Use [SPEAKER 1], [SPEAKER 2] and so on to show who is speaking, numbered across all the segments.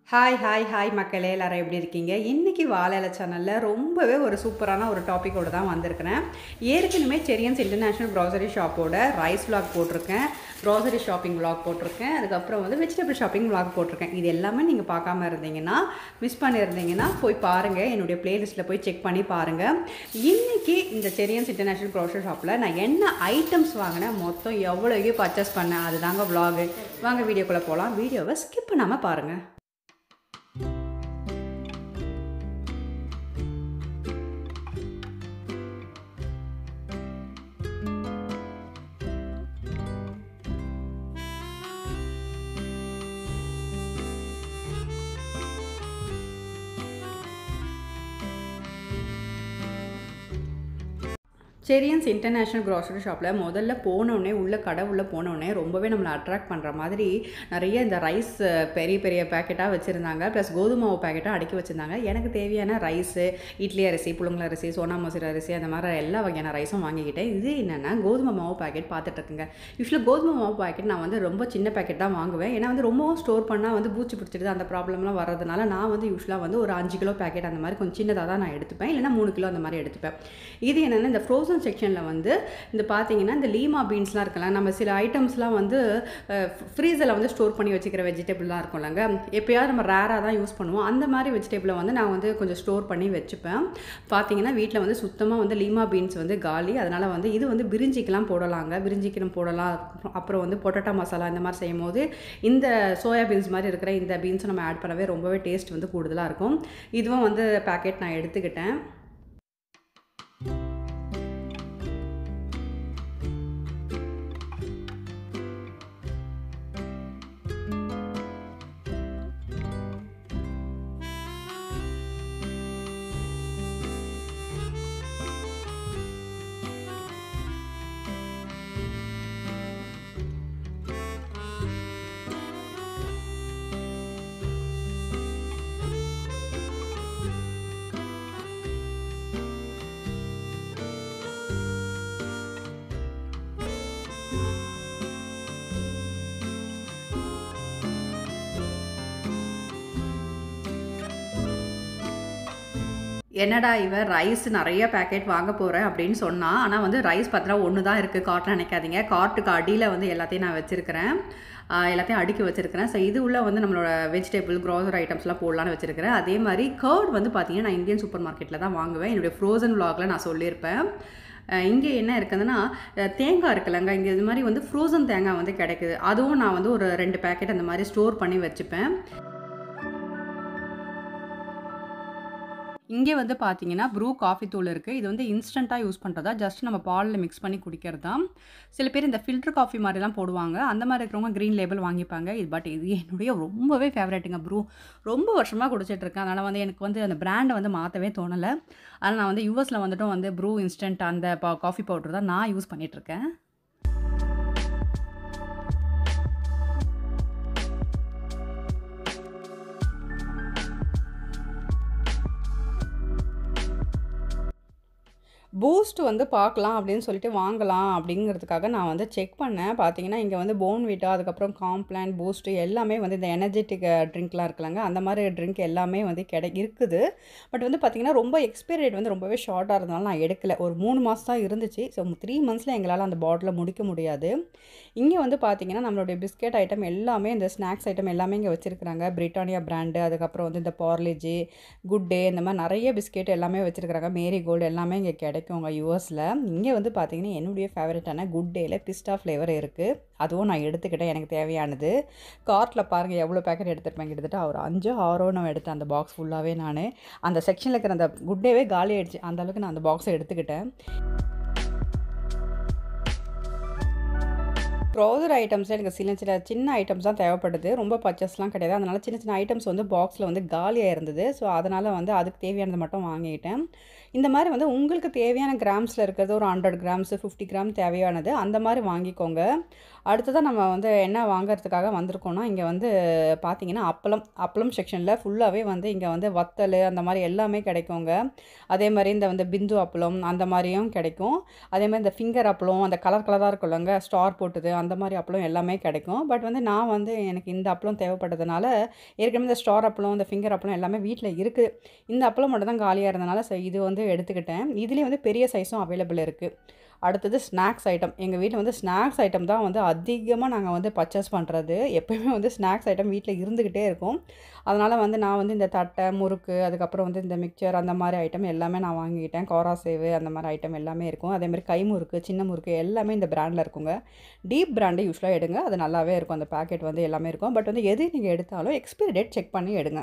[SPEAKER 1] hi hi hi மக்களே எல்லாரும் எப்படி இருக்கீங்க இன்றைக்கி வாழையில சேனலில் ரொம்பவே ஒரு சூப்பரான ஒரு டாப்பிக்கோடு தான் வந்திருக்கிறேன் ஏற்கனவே செரியன்ஸ் இன்டர்நேஷ்னல் க்ராசரி ஷாப்போட ரைஸ் vlog போட்டிருக்கேன் க்ராசரி ஷாப்பிங் vlog போட்டிருக்கேன் அதுக்கப்புறம் வந்து வெஜிடபிள் ஷாப்பிங் vlog போட்டிருக்கேன் இது எல்லாமே நீங்கள் பார்க்காம இருந்தீங்கன்னா மிஸ் பண்ணியிருந்தீங்கன்னா போய் பாருங்கள் என்னுடைய பிளேலிஸ்ட்டில் போய் செக் பண்ணி பாருங்கள் இன்றைக்கி இந்த செரியன்ஸ் இன்டர்நேஷ்னல் க்ராசரி ஷாப்பில் நான் என்ன ஐட்டம்ஸ் வாங்கினேன் மொத்தம் எவ்வளோக்கு பர்ச்சேஸ் பண்ணேன் அதுதாங்க vlog வாங்க வீடியோக்குள்ளே போகலாம் வீடியோவை ஸ்கிப் பண்ணாமல் பாருங்கள் செரியன்ஸ் இன்டர்நேஷ்னல் க்ராசரி ஷாப்பில் முதல்ல போனோடனே உள்ள கடை உள்ளே போனோடனே ரொம்பவே நம்மளை அட்ராக்ட் பண்ணுற மாதிரி நிறைய இந்த ரைஸ் பெரிய பெரிய பேக்கெட்டாக வச்சுருந்தாங்க ப்ளஸ் கோதுமை மாவு பேக்கெட்டாக அடுக்கி வச்சுருந்தாங்க எனக்கு தேவையான ரைஸு இட்லி அரிசி புழுங்கல் அரிசி சோனா மசூரி அரிசி அந்த மாதிரி எல்லா வகையான ரைஸும் வாங்கிக்கிட்டேன் இது என்னென்னா கோதுமை மாவு பேக்கெட் பார்த்துட்டு இருக்குங்க யூஸ்வலாக கோதுமை மாவு பேக்கெட் நான் வந்து ரொம்ப சின்ன பேக்கெட் தான் வாங்குவேன் ஏன்னா வந்து ரொம்பவும் ஸ்டோர் பண்ணால் வந்து பூச்சி பிடிச்சிடுது அந்த ப்ராப்ளம்லாம் வர்றதுனால நான் வந்து யூஸ்வலாக வந்து ஒரு அஞ்சு கிலோ பேக்கெட் அந்த மாதிரி கொஞ்சம் சின்னதாக தான் நான் எடுத்துப்பேன் இல்லைன்னா மூணு கிலோ அந்த மாதிரி எடுத்துப்பேன் இது என்னென்னா இந்த ஃப்ரோசன் செக்ஷனில் வந்து இந்த பார்த்தீங்கன்னா இந்த லீமா பீன்ஸ்லாம் இருக்கலாம் நம்ம சில ஐட்டம்ஸ்லாம் வந்து ஃப்ரீசரில் வந்து ஸ்டோர் பண்ணி வச்சுக்கிற வெஜிடபிள்லாம் இருக்கும்லங்க எப்போயாவது நம்ம ரேராக தான் யூஸ் பண்ணுவோம் அந்த மாதிரி வெஜிடபிளை வந்து நான் வந்து கொஞ்சம் ஸ்டோர் பண்ணி வச்சுப்பேன் பார்த்தீங்கன்னா வீட்டில் வந்து சுத்தமாக வந்து லீமா பீன்ஸ் வந்து காலி அதனால் வந்து இது வந்து பிரிஞ்சிக்கெலாம் போடலாங்க பிரிஞ்சிக்கெலாம் போடலாம் அப்புறம் வந்து பொட்டேட்டோ மசாலா இந்த மாதிரி செய்யும் போது இந்த சோயா பீன்ஸ் மாதிரி இருக்கிற இந்த பீன்ஸை நம்ம ஆட் பண்ணவே ரொம்பவே டேஸ்ட் வந்து கூடுதலாக இருக்கும் இதுவும் வந்து பேக்கெட் நான் எடுத்துக்கிட்டேன் என்னடா இவன் ரைஸ் நிறைய பேக்கெட் வாங்க போகிறேன் அப்படின்னு சொன்னான் ஆனால் வந்து ரைஸ் பார்த்தா ஒன்று தான் இருக்குது கார்ட்னு நினைக்காதீங்க கார்ட்டுக்கு அடியில் வந்து எல்லாத்தையும் நான் வச்சுருக்கிறேன் எல்லாத்தையும் அடுக்கி வச்சுருக்கிறேன் ஸோ இது உள்ள வந்து நம்மளோட வெஜிடபிள் க்ராசரி ஐட்டம்ஸ்லாம் போடலான்னு வச்சுருக்கிறேன் அதே மாதிரி கர்ட் வந்து பார்த்தீங்கன்னா நான் இந்தியன் சூப்பர் மார்க்கெட்டில் தான் வாங்குவேன் என்னுடைய ஃப்ரோசன் விலாகில் நான் சொல்லியிருப்பேன் இங்கே என்ன இருக்குதுன்னா தேங்காய் இருக்குல்லங்க இங்கே இது மாதிரி வந்து ஃப்ரோசன் தேங்காய் வந்து கிடைக்குது அதுவும் நான் வந்து ஒரு ரெண்டு பேக்கெட் அந்த மாதிரி ஸ்டோர் பண்ணி வச்சுப்பேன் இங்கே வந்து பார்த்தீங்கன்னா ப்ரூ காஃபி தூள் இருக்குது இது வந்து இன்ஸ்டண்ட்டாக யூஸ் பண்ணுறதா ஜஸ்ட் நம்ம பாலில் மிக்ஸ் பண்ணி குடிக்கிறது தான் சில பேர் இந்த ஃபில்டர் காஃபி மாதிரிலாம் போடுவாங்க அந்த மாதிரி இருக்கிறவங்க க்ரீன் லேபிள் வாங்கிப்பாங்க இது பட் இது என்னுடைய ரொம்பவே ஃபேவரேட்டுங்க ப்ரூ ரொம்ப வருஷமாக குடிச்சிட்ருக்கேன் அதனால் வந்து எனக்கு வந்து அந்த பிராண்டை வந்து மாற்றவே தோணலை அதனால் நான் வந்து யூஎஸில் வந்துட்டும் வந்து ப்ரூ இன்ஸ்டன்ட் அந்த காஃபி பவுடர் தான் நான் யூஸ் பண்ணிகிட்ருக்கேன் பூஸ்ட் வந்து பார்க்கலாம் அப்படின்னு சொல்லிட்டு வாங்கலாம் அப்படிங்கிறதுக்காக நான் வந்து செக் பண்ணேன் பார்த்தீங்கன்னா இங்கே வந்து போன் வீட்டா அதுக்கப்புறம் காம்ப்ளான் பூஸ்ட்டு எல்லாமே வந்து இந்த எனர்ஜெட்டிக் ட்ரிங்க்லாம் இருக்கலாங்க அந்த மாதிரி ட்ரிங்க் எல்லாமே வந்து கிடை இருக்குது பட் வந்து பார்த்திங்கன்னா ரொம்ப எக்ஸ்பைரி டேட் வந்து ரொம்பவே ஷார்ட்டாக இருந்தனால நான் எடுக்கலை ஒரு மூணு மாதம் தான் இருந்துச்சு ஸோ த்ரீ மந்த்ஸில் எங்களால் அந்த பாட்டிலை முடிக்க முடியாது இங்கே வந்து பார்த்திங்கன்னா நம்மளுடைய பிஸ்கெட் ஐட்டம் எல்லாமே இந்த ஸ்நாக்ஸ் ஐட்டம் எல்லாமே இங்கே வச்சுருக்குறாங்க பிரிட்டானியா பிராண்டு அதுக்கப்புறம் வந்து இந்த பார்லேஜி குட் டே இந்த மாதிரி நிறைய பிஸ்கெட் எல்லாமே வச்சுருக்குறாங்க மேரி கோல்டு எல்லாமே இங்கே கிடைக்குங்க யூஎஸில் இங்கே வந்து பார்த்திங்கன்னா என்னுடைய ஃபேவரட்டான குட் டேயில் பிஸ்டா ஃப்ளேவர் இருக்குது அதுவும் நான் எடுத்துக்கிட்டேன் எனக்கு தேவையானது கார்ட்டில் பாருங்கள் எவ்வளோ பேக்கெட் எடுத்துருப்பேன் கிட்டத்தட்ட ஒரு அஞ்சோ ஆறோ நான் எடுத்தேன் அந்த பாக்ஸ் ஃபுல்லாகவே நான் அந்த செக்ஷனில் இருக்கிற அந்த குட் டேவே காலி ஆகிடுச்சு அந்தளவுக்கு நான் அந்த பாக்ஸை எடுத்துக்கிட்டேன் க்ரோசர் ஐட்டம்ஸில் எனக்கு சின்ன சின்ன சின்ன ஐட்டம்ஸ் தான் தேவைப்படுது ரொம்ப பர்ச்சேஸ்லாம் கிடையாது அதனால் சின்ன சின்ன ஐட்டம்ஸ் வந்து பாக்ஸில் வந்து காலியாக இருந்தது ஸோ அதனால் வந்து அதுக்கு தேவையானது மட்டும் வாங்கிக்கிட்டேன் இந்த மாதிரி வந்து உங்களுக்கு தேவையான கிராம்ஸில் இருக்கிறது ஒரு ஹண்ட்ரட் கிராம்ஸு ஃபிஃப்டி கிராம் தேவையானது அந்த மாதிரி வாங்கிக்கோங்க அடுத்ததான் நம்ம வந்து என்ன வாங்குறதுக்காக வந்திருக்கோம்னா இங்கே வந்து பார்த்தீங்கன்னா அப்பளம் அப்பளம் செக்ஷனில் ஃபுல்லாகவே வந்து இங்கே வந்து வத்தல் அந்த மாதிரி எல்லாமே கிடைக்குங்க அதே மாதிரி இந்த வந்து பிந்து அப்பளம் அந்த மாதிரியும் கிடைக்கும் அதே மாதிரி இந்த ஃபிங்கர் அப்பளம் அந்த கலர் கலராக இருக்குல்லங்க ஸ்டார் போட்டது அந்த மாதிரி அப்பளம் எல்லாமே கிடைக்கும் பட் வந்து நான் வந்து எனக்கு இந்த அப்பளம் தேவைப்பட்டதுனால ஏற்கனவே இந்த ஸ்டார் அப்பளம் இந்த ஃபிங்கர் அப்பளம் எல்லாமே வீட்டில் இருக்குது இந்த அப்பளம் மட்டும் தான் காலியாக இருந்தனால சரி இது வந்து எடுத்துக்கிட்டேன் இதுலேயும் வந்து பெரிய சைஸும் அவைலபிள் இருக்குது அடுத்தது ஸ்நாக்ஸ் ஐட்டம் எங்கள் வீட்டில் வந்து ஸ்நாக்ஸ் ஐட்டம் தான் வந்து அதிகமாக நாங்கள் வந்து பர்ச்சேஸ் பண்ணுறது எப்போயுமே வந்து ஸ்நாக்ஸ் ஐட்டம் வீட்டில் இருந்துக்கிட்டே இருக்கும் அதனால் வந்து நான் வந்து இந்த தட்டை முறுக்கு அதுக்கப்புறம் வந்து இந்த மிக்சர் அந்த மாதிரி ஐட்டம் எல்லாமே நான் வாங்கிக்கிட்டேன் கோரா சேவு அந்த மாதிரி ஐட்டம் எல்லாமே இருக்கும் அதே மாதிரி கை முறுக்கு சின்ன முறுக்கு எல்லாமே இந்த பிராண்டில் இருக்குங்க டீப் பிராண்டு யூஸ்வலாக எடுங்க அது நல்லாவே இருக்கும் அந்த பேக்கெட் வந்து எல்லாமே இருக்கும் பட் வந்து எது நீங்கள் எடுத்தாலும் எக்ஸ்பைரி டேட் செக் பண்ணி எடுங்க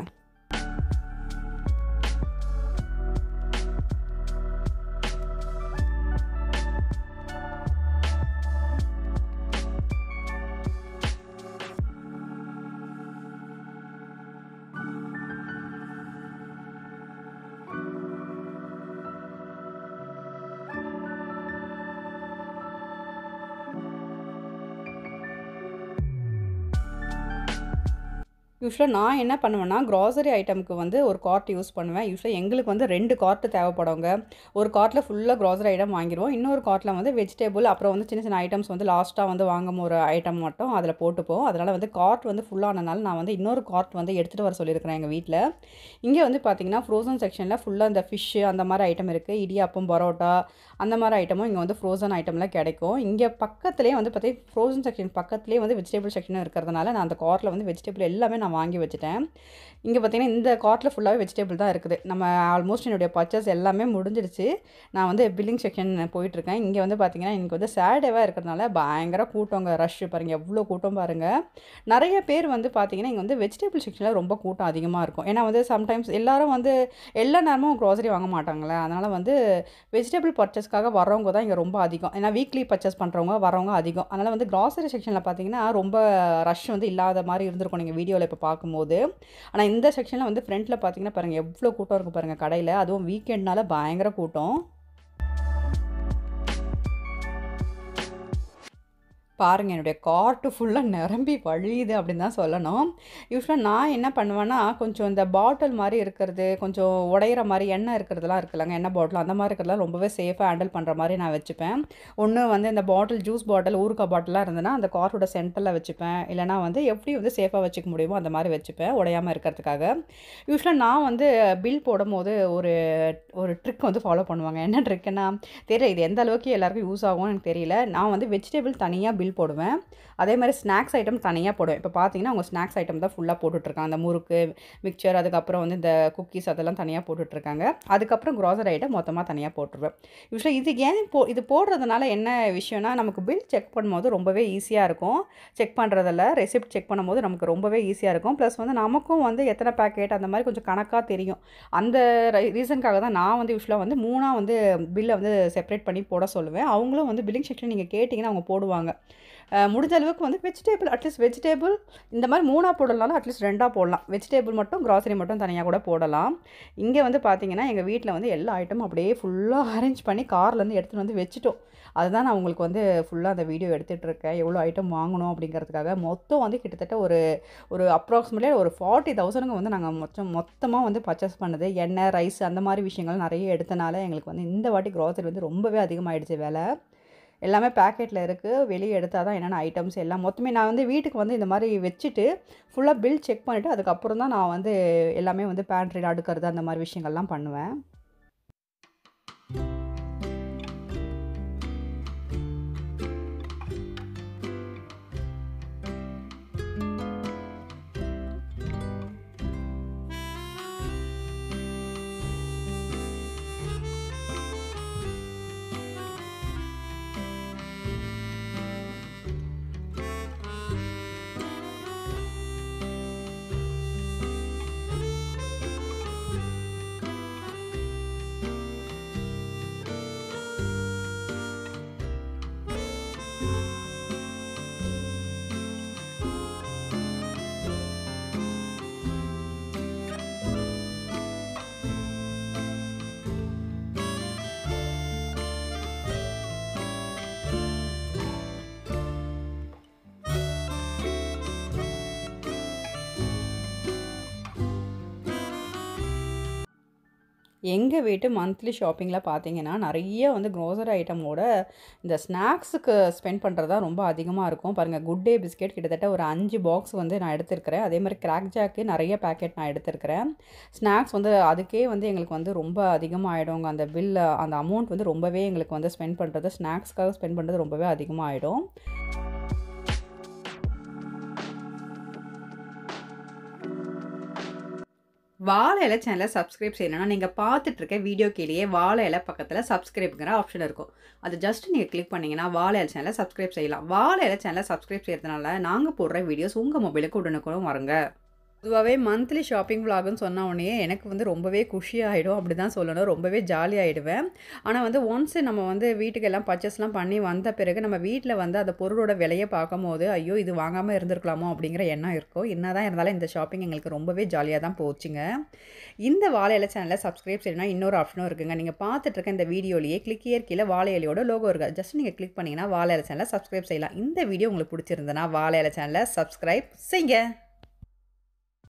[SPEAKER 1] யூஸ்வலாக நான் என்ன பண்ணுவேன்னா க்ராசரி ஐட்டமுக்கு வந்து ஒரு கார்ட் யூஸ் பண்ணுவேன் யூஸ்வலாக எங்களுக்கு வந்து ரெண்டு கார்ட்டு தேவைப்படுங்க ஒரு கார்ட்டில் ஃபுல்லாக க்ராசரி ஐட்டம் வாங்கிடுவோம் இன்னொரு கார்ட்டில் வந்து வெஜிடபிள் அப்புறம் வந்து சின்ன சின்ன ஐட்டம்ஸ் வந்து லாஸ்ட்டாக வந்து வாங்கும் ஒரு ஐட்டம் மட்டும் அதில் போட்டுப்போம் அதனால் வந்து கார்ட் வந்து ஃபுல்லானனால நான் வந்து இன்னொரு கார்ட் வந்து எடுத்துகிட்டு வர சொல்லியிருக்கிறேன் எங்கள் வீட்டில் இங்கே வந்து பார்த்தீங்கன்னா ஃப்ரோசன் செக்ஷனில் ஃபுல்லாக இந்த ஃபிஷ்ஷு அந்த மாதிரி ஐட்டம் இருக்குது இடியாப்பம் பரோட்டா அந்த மாதிரி ஐட்டமும் இங்கே வந்து ஃப்ரோசன் ஐட்டம்லாம் கிடைக்கும் இங்கே பக்கத்துலேயே வந்து பார்த்தீங்கன்னா ஃப்ரோசன் செக்ஷன் பக்கத்துலேயே வந்து வெஜிடபிள் செக்ஷனும் இருக்கிறதுனால நான் அந்த கார்ட்டில் வந்து வெஜிடபிள் எல்லாமே நான் வாங்கி வச்சுட்டேன் இங்கே பார்த்தீங்கன்னா இந்த கார்ட்டில் ஃபுல்லாகவே வெஜிடபிள் தான் இருக்குது நம்ம ஆல்மோஸ்ட் என்னுடைய பர்ச்சேஸ் எல்லாமே முடிஞ்சிடுச்சு நான் வந்து பில்லிங் செக்ஷன் போயிட்டுருக்கேன் இங்கே வந்து பார்த்தீங்கன்னா எனக்கு வந்து சேடேவாக இருக்கிறதுனால பயங்கர கூட்டங்க ரஷ் பாருங்கள் எவ்வளோ கூட்டம் பாருங்கள் நிறைய பேர் வந்து பார்த்தீங்கன்னா இங்கே வந்து வெஜிடபிள் செக்ஷனில் ரொம்ப கூட்டம் அதிகமாக இருக்கும் ஏன்னா வந்து சம்டைம்ஸ் எல்லாரும் வந்து எல்லா நேரமும் க்ராசரி வாங்க மாட்டாங்களே அதனால் வந்து வெஜிடபிள் பர்ச்சேஸ்க்காக வரவங்க தான் இங்கே ரொம்ப அதிகம் ஏன்னா வீக்லி பர்ச்சேஸ் பண்ணுறவங்க வரவங்க அதிகம் அதனால் வந்து க்ராசரி செக்ஷனில் பார்த்தீங்கன்னா ரொம்ப ரஷ் வந்து இல்லாத மாதிரி இருந்திருக்கும் நீங்கள் வீடியோவில் இப்போ பார்க்கும்போது ஆனால் இந்த செக்ஷனில் வந்து ஃப்ரண்ட்டில் பார்த்தீங்கன்னா பாருங்கள் எவ்வளோ கூட்டம் இருக்குது பாருங்கள் கடையில் அதுவும் வீக்கெண்ட்னால பயங்கர கூட்டம் பாருங்கள் என்னுடைய கார்ட்டு ஃபுல்லாக நிரம்பி வழியுது அப்படின்னு தான் சொல்லணும் யூஸ்வலாக நான் என்ன பண்ணுவேன்னா கொஞ்சம் இந்த பாட்டில் மாதிரி இருக்கிறது கொஞ்சம் உடையிற மாதிரி எண்ணெய் இருக்கிறதுலாம் இருக்குல்லங்க எண்ணெய் பாட்டில் அந்த மாதிரி இருக்கிறதுலாம் ரொம்பவே சேஃபாக ஹேண்டில் பண்ணுற மாதிரி நான் வச்சுப்பேன் ஒன்று வந்து இந்த பாட்டில் ஜூஸ் பாட்டில் ஊறுக்காய் பாட்டிலாக இருந்ததுன்னா அந்த கார்ட்டோட சென்டரில் வச்சுப்பேன் இல்லைனா வந்து எப்படி வந்து சேஃபாக வச்சுக்க முடியுமோ அந்த மாதிரி வச்சுப்பேன் உடையாமல் இருக்கிறதுக்காக யூஸ்வலாக நான் வந்து பில் போடும்போது ஒரு ஒரு ட்ரிக் வந்து ஃபாலோ பண்ணுவாங்க என்ன ட்ரிக்குன்னா தெரியல இது எந்த அளவுக்கு எல்லாருக்கும் யூஸ் ஆகும்னு எனக்கு தெரியல நான் வந்து வெஜிடபிள் தனியாக பில் போடுவேன் அதே மாதிரி ஸ்நாக்ஸ் ஐட்டம் தனியாக போடுவேன் இப்போ பார்த்தீங்கன்னா அவங்க ஸ்நாக்ஸ் ஐட்டம் தான் ஃபுல்லாக போட்டுட்ருக்காங்க அந்த முறுக்கு மிக்சர் அதுக்கப்புறம் வந்து இந்த குக்கீஸ் அதெல்லாம் தனியாக போட்டுட்ருக்காங்க அதுக்கப்புறம் க்ராசரி ஐட்டம் மொத்தமாக தனியாக போட்டுருவேன் யூஸ்வலாக இது ஏன் போ இது போடுறதுனால என்ன விஷயம்னா நமக்கு பில் செக் பண்ணும்போது ரொம்பவே ஈஸியாக இருக்கும் செக் பண்ணுறதில் ரெசிப்ட் செக் பண்ணும்போது நமக்கு ரொம்பவே ஈஸியாக இருக்கும் ப்ளஸ் வந்து நமக்கும் வந்து எத்தனை பேக்கெட் அந்த மாதிரி கொஞ்சம் கணக்காக தெரியும் அந்த ரீசனுக்காக தான் நான் வந்து யூஸ்வலாக வந்து மூணாக வந்து பில்லை வந்து செப்பரேட் பண்ணி போட சொல்லுவேன் அவங்களும் வந்து பில்லிங் செக்ஷன் நீங்கள் கேட்டிங்கன்னா அவங்க போடுவாங்க முடிஞ்ச அளவுக்கு வந்து வெஜிடேபிள் அட்லீஸ்ட் வெஜிடேபிள் இந்த மாதிரி மூணாக போடலாம்னா அட்லீஸ்ட் ரெண்டாக போடலாம் வெஜிடேபிள் மட்டும் க்ராசரி மட்டும் தனியாக கூட போடலாம் இங்கே வந்து பார்த்தீங்கன்னா எங்கள் வீட்டில் வந்து எல்லா ஐட்டமும் அப்படியே ஃபுல்லாக அரேஞ்ச் பண்ணி கார்லேருந்து எடுத்துகிட்டு வந்து வச்சுட்டோம் அதுதான் நான் உங்களுக்கு வந்து ஃபுல்லாக அந்த வீடியோ எடுத்துகிட்டு இருக்கேன் எவ்வளோ ஐட்டம் வாங்கணும் அப்படிங்கிறதுக்காக மொத்தம் வந்து கிட்டத்தட்ட ஒரு ஒரு அப்ராக்சிமேட்லி ஒரு ஃபார்ட்டி தௌசண்ட்க்கு வந்து நாங்கள் மொத்தம் மொத்தமாக வந்து பர்ச்சேஸ் பண்ணது எண்ணெய் ரைஸ் அந்த மாதிரி விஷயங்கள் நிறைய எடுத்தனால எங்களுக்கு வந்து இந்த வாட்டி க்ராசரி வந்து ரொம்பவே அதிகமாகிடுச்சு விலை எல்லாமே பேக்கெட்டில் இருக்குது வெளியே எடுத்தால் தான் என்னென்ன ஐட்டம்ஸ் எல்லாம் மொத்தமே நான் வந்து வீட்டுக்கு வந்து இந்த மாதிரி வச்சுட்டு ஃபுல்லாக பில் செக் பண்ணிவிட்டு அதுக்கப்புறம் தான் நான் வந்து எல்லாமே வந்து பேண்ட்ரியில் அடுக்கிறது அந்த மாதிரி விஷயங்கள்லாம் பண்ணுவேன் எங்கள் வீட்டு மந்த்லி ஷாப்பிங்கில் பார்த்தீங்கன்னா நிறைய வந்து க்ரோசரி ஐட்டமோட இந்த ஸ்நாக்ஸுக்கு ஸ்பெண்ட் பண்ணுறது தான் ரொம்ப அதிகமாக இருக்கும் பாருங்கள் குட் டே பிஸ்கெட் கிட்டத்தட்ட ஒரு அஞ்சு பாக்ஸ் வந்து நான் எடுத்திருக்கிறேன் அதே மாதிரி கிராக் ஜாக்கு நிறைய பேக்கெட் நான் எடுத்திருக்கிறேன் ஸ்நாக்ஸ் வந்து அதுக்கே வந்து எங்களுக்கு வந்து ரொம்ப அதிகமாகிடுங்க அந்த பில் அந்த அமௌண்ட் வந்து ரொம்பவே எங்களுக்கு வந்து ஸ்பெண்ட் பண்ணுறது ஸ்நாக்ஸ்க்காக ஸ்பெண்ட் பண்ணுறது ரொம்பவே அதிகமாகிடும் வாழை இலை சேனலை சப்ஸ்கிரைப் செய்யணும்னா நீங்கள் பார்த்துட்டு இருக்க வீடியோ கீழேயே வாழை இலை பக்கத்தில் சப்ஸ்கிரைப்ங்கிற ஆப்ஷன் இருக்கும் அது ஜஸ்ட் நீங்கள் கிளிக் பண்ணிங்கன்னா வாழை இலை சேனலை சப்ஸ்கிரைப் செய்யலாம் வாழை இலை சேனலை சப்ஸ்கிரைப் செய்யறதுனால நாங்கள் போடுற வீடியோஸ் உங்கள் மொபைலுக்கு உடனுக்குடன் வருங்க பொதுவாகவே மந்த்லி ஷாப்பிங் விலாகுன்னு சொன்ன உடனே எனக்கு வந்து ரொம்பவே குஷியாகிடும் அப்படி தான் சொல்லணும் ரொம்பவே ஜாலியாகிடுவேன் ஆனால் வந்து ஒன்ஸ் நம்ம வந்து வீட்டுக்கு எல்லாம் பர்ச்சேஸ்லாம் பண்ணி வந்த பிறகு நம்ம வீட்டில் வந்து அந்த பொருளோட விலையை பார்க்கும்போது ஐயோ இது வாங்காமல் இருந்திருக்கலாமோ அப்படிங்கிற எண்ணம் இருக்கும் என்ன தான் இருந்தாலும் இந்த ஷாப்பிங் எங்களுக்கு ரொம்பவே ஜாலியாக தான் போச்சுங்க இந்த வாழை இலை சேனலை சப்ஸ்கிரைப் செய்யணும்னா இன்னொரு ஆப்ஷனும் இருக்குங்க நீங்கள் பார்த்துட்டு இருக்க இந்த வீடியோலேயே கிளிக் இயர் கீழே வாழை இலையோட லோகோ இருக்குது ஜஸ்ட் நீங்கள் கிளிக் பண்ணிங்கன்னா வாழை இலை சேனலை சப்ஸ்கிரைப் செய்யலாம் இந்த வீடியோ உங்களுக்கு பிடிச்சிருந்தனா வாழை இலை சேனலை சப்ஸ்கிரைப் செய்யுங்க